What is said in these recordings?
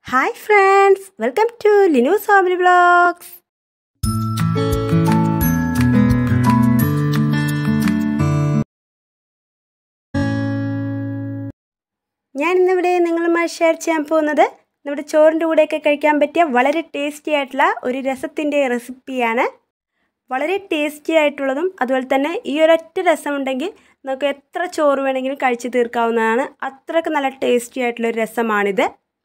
hi friends welcome to Linus family vlogs ഞാൻ ഇന്നിവിടെ നിങ്ങളുമായി ഷെയർ ചെയ്യാൻ പോകുന്നത് നമ്മുടെ ചോറിൻ്റെ കൂടെയൊക്കെ കഴിക്കാൻ പറ്റിയ വളരെ ടേസ്റ്റി ആയിട്ടുള്ള ഒരു രസത്തിൻ്റെ റെസിപ്പിയാണ് വളരെ ടേസ്റ്റി ആയിട്ടുള്ളതും അതുപോലെ തന്നെ ഈ ഒരൊറ്റ രസം ഉണ്ടെങ്കിൽ നമുക്ക് എത്ര ചോറ് വേണമെങ്കിലും കഴിച്ചു തീർക്കാവുന്നതാണ് അത്രയ്ക്ക് നല്ല ടേസ്റ്റി ആയിട്ടുള്ള ഒരു രസമാണിത്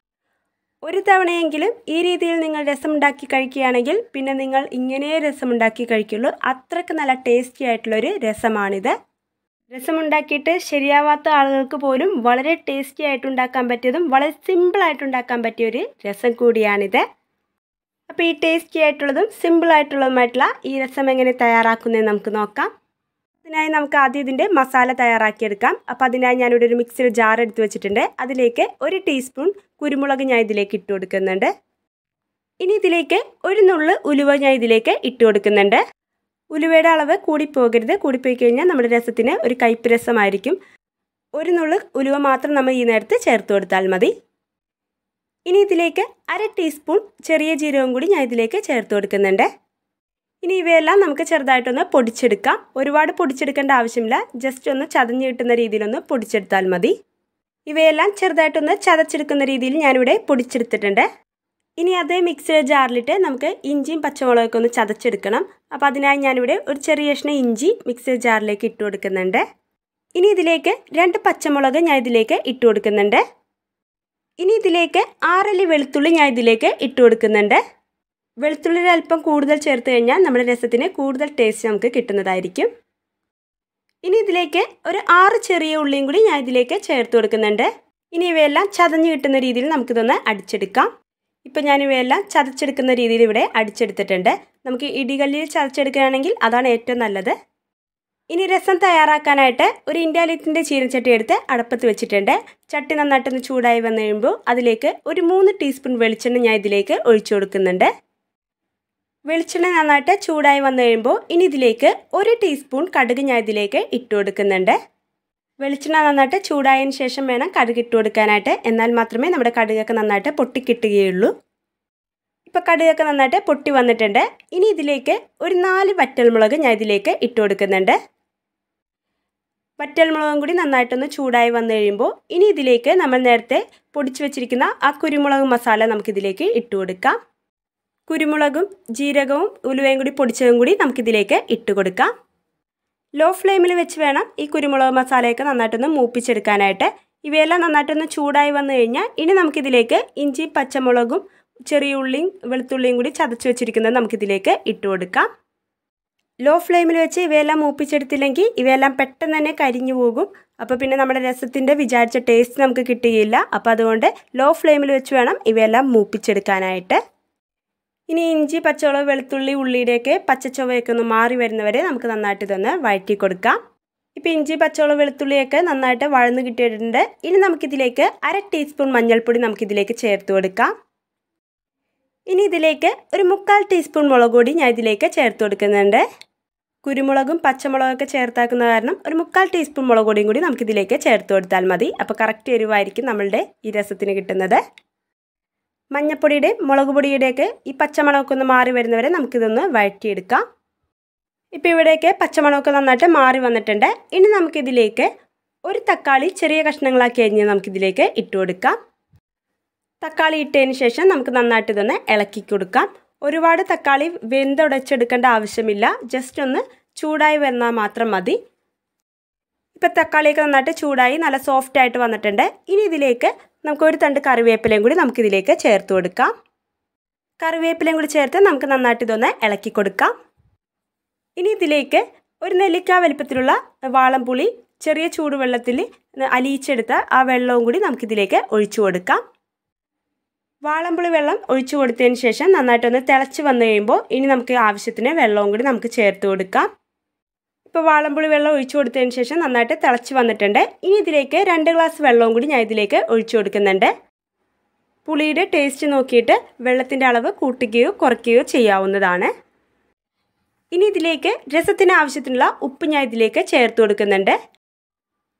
ഒരു തവണയെങ്കിലും ഈ രീതിയിൽ നിങ്ങൾ രസം ഉണ്ടാക്കി കഴിക്കുകയാണെങ്കിൽ പിന്നെ നിങ്ങൾ ഇങ്ങനെ രസം ഉണ്ടാക്കി കഴിക്കുള്ളൂ അത്രയ്ക്ക് നല്ല ടേസ്റ്റി ആയിട്ടുള്ളൊരു രസമാണിത് രസം ഉണ്ടാക്കിയിട്ട് ശരിയാവാത്ത ആളുകൾക്ക് പോലും വളരെ ടേസ്റ്റി ആയിട്ട് ഉണ്ടാക്കാൻ പറ്റിയതും വളരെ സിമ്പിളായിട്ട് ഉണ്ടാക്കാൻ പറ്റിയ ഒരു രസം കൂടിയാണിത് അപ്പോൾ ഈ ടേസ്റ്റി ആയിട്ടുള്ളതും സിമ്പിളായിട്ടുള്ളതുമായിട്ടുള്ള ഈ രസം എങ്ങനെ തയ്യാറാക്കുന്നതെന്ന് നമുക്ക് നോക്കാം അതിനായി നമുക്ക് ആദ്യം ഇതിൻ്റെ മസാല തയ്യാറാക്കിയെടുക്കാം അപ്പോൾ അതിനായി ഞാനിവിടെ ഒരു മിക്സിയിൽ ജാർ എടുത്ത് വെച്ചിട്ടുണ്ട് അതിലേക്ക് ഒരു ടീസ്പൂൺ കുരുമുളക് ഞാൻ ഇതിലേക്ക് ഇട്ട് കൊടുക്കുന്നുണ്ട് ഇനി ഇതിലേക്ക് ഒരു നുള്ള് ഉലുവ ഞാൻ ഇതിലേക്ക് ഇട്ട് കൊടുക്കുന്നുണ്ട് ഉലുവയുടെ അളവ് കൂടിപ്പോകരുത് കൂടിപ്പോയി കഴിഞ്ഞാൽ നമ്മുടെ രസത്തിന് ഒരു കയ്പ്പ് രസമായിരിക്കും ഒരു നുള്ള് ഉലുവ മാത്രം നമ്മൾ ഈ നേരത്ത് ചേർത്ത് കൊടുത്താൽ മതി ഇനി ഇതിലേക്ക് അര ടീസ്പൂൺ ചെറിയ ജീരകം കൂടി ഞാൻ ഇതിലേക്ക് ചേർത്ത് കൊടുക്കുന്നുണ്ട് ഇനി ഇവയെല്ലാം നമുക്ക് ചെറുതായിട്ടൊന്ന് പൊടിച്ചെടുക്കാം ഒരുപാട് പൊടിച്ചെടുക്കേണ്ട ആവശ്യമില്ല ജസ്റ്റ് ഒന്ന് ചതഞ്ഞ് കിട്ടുന്ന രീതിയിലൊന്ന് പൊടിച്ചെടുത്താൽ മതി ഇവയെല്ലാം ചെറുതായിട്ടൊന്ന് ചതച്ചെടുക്കുന്ന രീതിയിൽ ഞാനിവിടെ പൊടിച്ചെടുത്തിട്ടുണ്ട് ഇനി അതേ മിക്സർ ജാറിലിട്ട് നമുക്ക് ഇഞ്ചിയും പച്ചമുളകൊക്കെ ഒന്ന് ചതച്ചെടുക്കണം അപ്പോൾ അതിനായി ഞാനിവിടെ ഒരു ചെറിയ കഷ്ണം ഇഞ്ചി മിക്സർ ജാറിലേക്ക് ഇട്ട് കൊടുക്കുന്നുണ്ട് ഇനി ഇതിലേക്ക് രണ്ട് പച്ചമുളക് ഞാൻ ഇതിലേക്ക് ഇട്ട് കൊടുക്കുന്നുണ്ട് ഇനി ഇതിലേക്ക് ആറല്ലി വെളുത്തുള്ളി ഞാൻ ഇതിലേക്ക് ഇട്ട് കൊടുക്കുന്നുണ്ട് വെളുത്തുള്ളി അല്പം കൂടുതൽ ചേർത്ത് കഴിഞ്ഞാൽ നമ്മുടെ രസത്തിന് കൂടുതൽ ടേസ്റ്റ് നമുക്ക് കിട്ടുന്നതായിരിക്കും ഇനി ഇതിലേക്ക് ഒരു ആറ് ചെറിയ ഉള്ളിയും കൂടി ഞാൻ ഇതിലേക്ക് ചേർത്ത് കൊടുക്കുന്നുണ്ട് ഇനി ഇവയെല്ലാം ചതഞ്ഞ് കിട്ടുന്ന രീതിയിൽ നമുക്കിതൊന്ന് അടിച്ചെടുക്കാം ഇപ്പം ഞാൻ ഇവയെല്ലാം ചതച്ചെടുക്കുന്ന രീതിയിൽ ഇവിടെ അടിച്ചെടുത്തിട്ടുണ്ട് നമുക്ക് ഇടികല്ലിൽ ചതച്ചെടുക്കുകയാണെങ്കിൽ അതാണ് ഏറ്റവും നല്ലത് ഇനി രസം തയ്യാറാക്കാനായിട്ട് ഒരു ഇന്ത്യാലിറ്റിൻ്റെ ചീനച്ചട്ടി എടുത്ത് അടപ്പത്ത് വെച്ചിട്ടുണ്ട് ചട്ടി നന്നായിട്ടൊന്ന് ചൂടായി വന്നു കഴിയുമ്പോൾ അതിലേക്ക് ഒരു മൂന്ന് ടീസ്പൂൺ വെളിച്ചെണ്ണ ഞാൻ ഇതിലേക്ക് ഒഴിച്ചു കൊടുക്കുന്നുണ്ട് വെളിച്ചെണ്ണ നന്നായിട്ട് ചൂടായി വന്നു കഴിയുമ്പോൾ ഇനി ഇതിലേക്ക് ഒരു ടീസ്പൂൺ കടുക് ഞാൻ ഇതിലേക്ക് ഇട്ട് കൊടുക്കുന്നുണ്ട് വെളിച്ചെണ്ണ നന്നായിട്ട് ചൂടായതിന് ശേഷം വേണം കടുക് ഇട്ട് കൊടുക്കാനായിട്ട് എന്നാൽ മാത്രമേ നമ്മുടെ കടുകൊക്കെ നന്നായിട്ട് പൊട്ടിക്കിട്ടുകയുള്ളൂ ഇപ്പോൾ കടുകൊക്കെ നന്നായിട്ട് പൊട്ടി വന്നിട്ടുണ്ട് ഇനി ഇതിലേക്ക് ഒരു നാല് വറ്റൽമുളക് ഞാൻ ഇതിലേക്ക് ഇട്ട് കൊടുക്കുന്നുണ്ട് വറ്റൽമുളകും കൂടി നന്നായിട്ടൊന്ന് ചൂടായി വന്നു കഴിയുമ്പോൾ ഇനി ഇതിലേക്ക് നമ്മൾ നേരത്തെ പൊടിച്ചു വെച്ചിരിക്കുന്ന ആ കുരുമുളക് മസാല നമുക്കിതിലേക്ക് ഇട്ട് കൊടുക്കാം കുരുമുളകും ജീരകവും ഉലുവയും കൂടി പൊടിച്ചതും കൂടി നമുക്കിതിലേക്ക് ഇട്ട് കൊടുക്കാം ലോ ഫ്ലെയിമിൽ വെച്ച് വേണം ഈ കുരുമുളക് മസാലയൊക്കെ നന്നായിട്ടൊന്ന് മൂപ്പിച്ചെടുക്കാനായിട്ട് ഇവയെല്ലാം നന്നായിട്ടൊന്ന് ചൂടായി വന്നു കഴിഞ്ഞാൽ ഇനി നമുക്കിതിലേക്ക് ഇഞ്ചി പച്ചമുളകും ചെറിയ ഉള്ളിയും വെളുത്തുള്ളിയും കൂടി ചതച്ച് വെച്ചിരിക്കുന്നത് നമുക്കിതിലേക്ക് ഇട്ട് കൊടുക്കാം ലോ ഫ്ലെയിമിൽ വെച്ച് ഇവയെല്ലാം മൂപ്പിച്ചെടുത്തില്ലെങ്കിൽ ഇവയെല്ലാം പെട്ടെന്ന് തന്നെ കരിഞ്ഞു പോകും അപ്പോൾ പിന്നെ നമ്മുടെ രസത്തിൻ്റെ വിചാരിച്ച ടേസ്റ്റ് നമുക്ക് കിട്ടുകയില്ല അപ്പോൾ അതുകൊണ്ട് ലോ ഫ്ലെയിമിൽ വെച്ച് വേണം ഇവയെല്ലാം മൂപ്പിച്ചെടുക്കാനായിട്ട് ഇനി ഇഞ്ചി പച്ചമുളക് വെളുത്തുള്ളി ഉള്ളിയുടെയൊക്കെ പച്ചച്ചുവയൊക്കെ ഒന്ന് മാറി വരുന്നവരെ നമുക്ക് നന്നായിട്ട് ഇതൊന്ന് വഴറ്റി കൊടുക്കാം ഇപ്പോൾ ഇഞ്ചി പച്ചമുളക് വെളുത്തുള്ളിയൊക്കെ നന്നായിട്ട് വഴന്ന് കിട്ടിയിട്ടുണ്ട് ഇനി നമുക്കിതിലേക്ക് അര ടീസ്പൂൺ മഞ്ഞൾപ്പൊടി നമുക്കിതിലേക്ക് ചേർത്ത് കൊടുക്കാം ഇനി ഇതിലേക്ക് ഒരു മുക്കാൽ ടീസ്പൂൺ മുളക് പൊടി ഞാൻ ഇതിലേക്ക് ചേർത്ത് കൊടുക്കുന്നുണ്ട് കുരുമുളകും പച്ചമുളകൊക്കെ ചേർത്താക്കുന്ന കാരണം ഒരു മുക്കാൽ ടീസ്പൂൺ മുളക് പൊടിയും കൂടി നമുക്കിതിലേക്ക് ചേർത്ത് കൊടുത്താൽ മതി അപ്പോൾ കറക്റ്റ് എരിവായിരിക്കും നമ്മളുടെ ഈ രസത്തിന് കിട്ടുന്നത് മഞ്ഞപ്പൊടിയുടെ മുളക് പൊടിയുടെയൊക്കെ ഈ പച്ചമണമൊക്കെ ഒന്ന് മാറി വരുന്നവരെ നമുക്കിതൊന്ന് വഴറ്റിയെടുക്കാം ഇപ്പോൾ ഇവിടെയൊക്കെ പച്ചമണമൊക്കെ നന്നായിട്ട് മാറി വന്നിട്ടുണ്ട് ഇനി നമുക്കിതിലേക്ക് ഒരു തക്കാളി ചെറിയ കഷ്ണങ്ങളാക്കി അരിഞ്ഞ് നമുക്കിതിലേക്ക് ഇട്ട് കൊടുക്കാം തക്കാളി ഇട്ടതിന് ശേഷം നമുക്ക് നന്നായിട്ട് ഇതൊന്ന് ഇളക്കി കൊടുക്കാം ഒരുപാട് തക്കാളി വെന്തുടച്ചെടുക്കേണ്ട ആവശ്യമില്ല ജസ്റ്റ് ഒന്ന് ചൂടായി വന്നാൽ മാത്രം മതി ഇപ്പോൾ തക്കാളിയൊക്കെ നന്നായിട്ട് ചൂടായി നല്ല സോഫ്റ്റ് ആയിട്ട് വന്നിട്ടുണ്ട് ഇനി ഇതിലേക്ക് നമുക്ക് ഒരു തണ്ട് കറിവേപ്പിലയും കൂടി നമുക്കിതിലേക്ക് ചേർത്ത് കൊടുക്കാം കറിവേപ്പിലയും കൂടി ചേർത്ത് നമുക്ക് നന്നായിട്ട് ഇതൊന്ന് ഇളക്കി കൊടുക്കാം ഇനി ഇതിലേക്ക് ഒരു നെല്ലിക്ക വലിപ്പത്തിലുള്ള വാളംപുളി ചെറിയ ചൂടുവെള്ളത്തിൽ അലിയിച്ചെടുത്ത ആ വെള്ളവും കൂടി നമുക്കിതിലേക്ക് ഒഴിച്ചു കൊടുക്കാം വാളംപുളി വെള്ളം ഒഴിച്ചു കൊടുത്തതിന് ശേഷം നന്നായിട്ടൊന്ന് തിളച്ച് വന്നു കഴിയുമ്പോൾ ഇനി നമുക്ക് ആവശ്യത്തിന് വെള്ളവും കൂടി നമുക്ക് ചേർത്ത് കൊടുക്കാം ഇപ്പോൾ വാളംപുളി വെള്ളം ഒഴിച്ചു കൊടുത്തതിന് ശേഷം നന്നായിട്ട് തിളച്ച് വന്നിട്ടുണ്ട് ഇനി ഇതിലേക്ക് രണ്ട് ഗ്ലാസ് വെള്ളവും കൂടി ഞാൻ ഇതിലേക്ക് ഒഴിച്ചു കൊടുക്കുന്നുണ്ട് പുളിയുടെ ടേസ്റ്റ് നോക്കിയിട്ട് വെള്ളത്തിൻ്റെ അളവ് കൂട്ടുകയോ കുറയ്ക്കുകയോ ചെയ്യാവുന്നതാണ് ഇനി ഇതിലേക്ക് രസത്തിന് ആവശ്യത്തിനുള്ള ഉപ്പ് ഞാൻ ഇതിലേക്ക് ചേർത്ത് കൊടുക്കുന്നുണ്ട്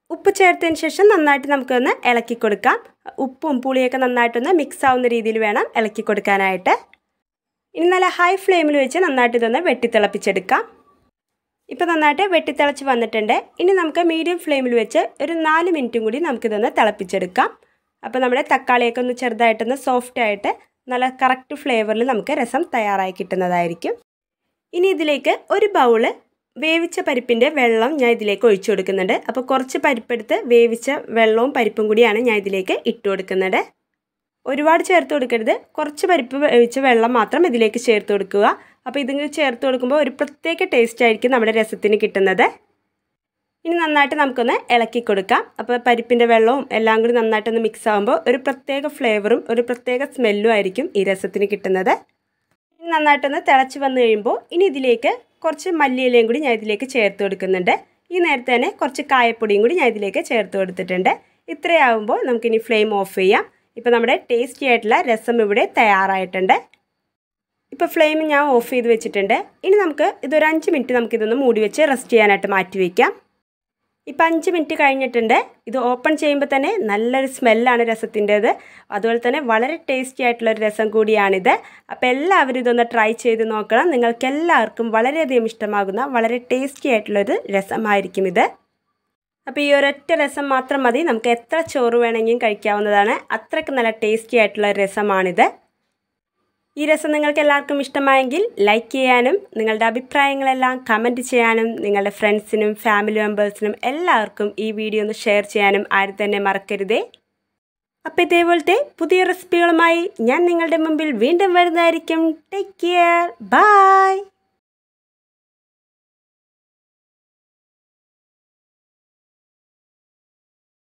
ഉപ്പ് ചേർത്തതിന് ശേഷം നന്നായിട്ട് നമുക്കൊന്ന് ഇളക്കി കൊടുക്കാം ഉപ്പും പുളിയൊക്കെ നന്നായിട്ടൊന്ന് മിക്സ് ആവുന്ന രീതിയിൽ വേണം ഇളക്കി കൊടുക്കാനായിട്ട് ഇനി നല്ല ഹൈ ഫ്ലെയിമിൽ വെച്ച് നന്നായിട്ട് ഇതൊന്ന് വെട്ടിത്തിളപ്പിച്ചെടുക്കാം ഇപ്പോൾ നന്നായിട്ട് വെട്ടിത്തിളച്ച് വന്നിട്ടുണ്ട് ഇനി നമുക്ക് മീഡിയം ഫ്ലെയിമിൽ വെച്ച് ഒരു നാല് മിനിറ്റും കൂടി നമുക്കിതൊന്ന് തിളപ്പിച്ചെടുക്കാം അപ്പോൾ നമ്മുടെ തക്കാളിയൊക്കെ ഒന്ന് ചെറുതായിട്ടൊന്ന് സോഫ്റ്റ് ആയിട്ട് നല്ല കറക്റ്റ് ഫ്ലേവറിൽ നമുക്ക് രസം തയ്യാറായി കിട്ടുന്നതായിരിക്കും ഇനി ഇതിലേക്ക് ഒരു ബൗള് വേവിച്ച പരിപ്പിൻ്റെ വെള്ളം ഞാൻ ഇതിലേക്ക് ഒഴിച്ചു കൊടുക്കുന്നുണ്ട് അപ്പോൾ കുറച്ച് പരിപ്പെടുത്ത് വേവിച്ച വെള്ളവും പരിപ്പും കൂടിയാണ് ഞാൻ ഇതിലേക്ക് ഇട്ട് കൊടുക്കുന്നത് ഒരുപാട് ചേർത്ത് കൊടുക്കരുത് കുറച്ച് പരിപ്പ് വേവിച്ച വെള്ളം മാത്രം ഇതിലേക്ക് ചേർത്ത് കൊടുക്കുക അപ്പോൾ ഇതിങ്ങനെ ചേർത്ത് കൊടുക്കുമ്പോൾ ഒരു പ്രത്യേക ടേസ്റ്റ് ആയിരിക്കും നമ്മുടെ രസത്തിന് കിട്ടുന്നത് ഇനി നന്നായിട്ട് നമുക്കൊന്ന് ഇളക്കി കൊടുക്കാം അപ്പോൾ പരിപ്പിൻ്റെ വെള്ളവും എല്ലാം കൂടി നന്നായിട്ടൊന്ന് മിക്സ് ആകുമ്പോൾ ഒരു പ്രത്യേക ഫ്ലേവറും ഒരു പ്രത്യേക സ്മെല്ലും ആയിരിക്കും ഈ രസത്തിന് കിട്ടുന്നത് ഇനി നന്നായിട്ടൊന്ന് തിളച്ച് വന്നു കഴിയുമ്പോൾ ഇനി ഇതിലേക്ക് കുറച്ച് മല്ലിയിലയും കൂടി ഞാൻ ഇതിലേക്ക് ചേർത്ത് കൊടുക്കുന്നുണ്ട് ഈ നേരത്തെ തന്നെ കുറച്ച് കായപ്പൊടിയും കൂടി ഞാൻ ഇതിലേക്ക് ചേർത്ത് കൊടുത്തിട്ടുണ്ട് ഇത്രയാവുമ്പോൾ നമുക്കിനി ഫ്ലെയിം ഓഫ് ചെയ്യാം ഇപ്പോൾ നമ്മുടെ ടേസ്റ്റി ആയിട്ടുള്ള രസം ഇവിടെ തയ്യാറായിട്ടുണ്ട് ഇപ്പോൾ ഫ്ലെയിം ഞാൻ ഓഫ് ചെയ്ത് വെച്ചിട്ടുണ്ട് ഇനി നമുക്ക് ഇതൊരു അഞ്ച് മിനിറ്റ് നമുക്കിതൊന്ന് മൂടി വെച്ച് റെസ്റ്റ് ചെയ്യാനായിട്ട് മാറ്റി വയ്ക്കാം ഇപ്പം അഞ്ച് മിനിറ്റ് കഴിഞ്ഞിട്ടുണ്ട് ഇത് ഓപ്പൺ ചെയ്യുമ്പോൾ തന്നെ നല്ലൊരു സ്മെല്ലാണ് രസത്തിൻ്റേത് അതുപോലെ തന്നെ വളരെ ടേസ്റ്റി ആയിട്ടുള്ളൊരു രസം കൂടിയാണിത് അപ്പോൾ എല്ലാവരും ഇതൊന്ന് ട്രൈ ചെയ്ത് നോക്കണം നിങ്ങൾക്ക് എല്ലാവർക്കും വളരെയധികം ഇഷ്ടമാകുന്ന വളരെ ടേസ്റ്റി ആയിട്ടുള്ളൊരു രസമായിരിക്കും ഇത് അപ്പോൾ ഈ ഒരൊറ്റ രസം മാത്രം മതി നമുക്ക് എത്ര ചോറ് വേണമെങ്കിലും കഴിക്കാവുന്നതാണ് അത്രയ്ക്ക് നല്ല ടേസ്റ്റി ആയിട്ടുള്ള രസമാണിത് ഈ രസം നിങ്ങൾക്ക് എല്ലാവർക്കും ഇഷ്ടമായെങ്കിൽ ലൈക്ക് ചെയ്യാനും നിങ്ങളുടെ അഭിപ്രായങ്ങളെല്ലാം കമൻറ്റ് ചെയ്യാനും നിങ്ങളുടെ ഫ്രണ്ട്സിനും ഫാമിലി മെമ്പേഴ്സിനും എല്ലാവർക്കും ഈ വീഡിയോ ഒന്ന് ഷെയർ ചെയ്യാനും ആരും തന്നെ മറക്കരുതേ അപ്പോൾ ഇതേപോലത്തെ പുതിയ റെസിപ്പികളുമായി ഞാൻ നിങ്ങളുടെ മുമ്പിൽ വീണ്ടും വരുന്നതായിരിക്കും ടേക്ക് കെയർ ബൈ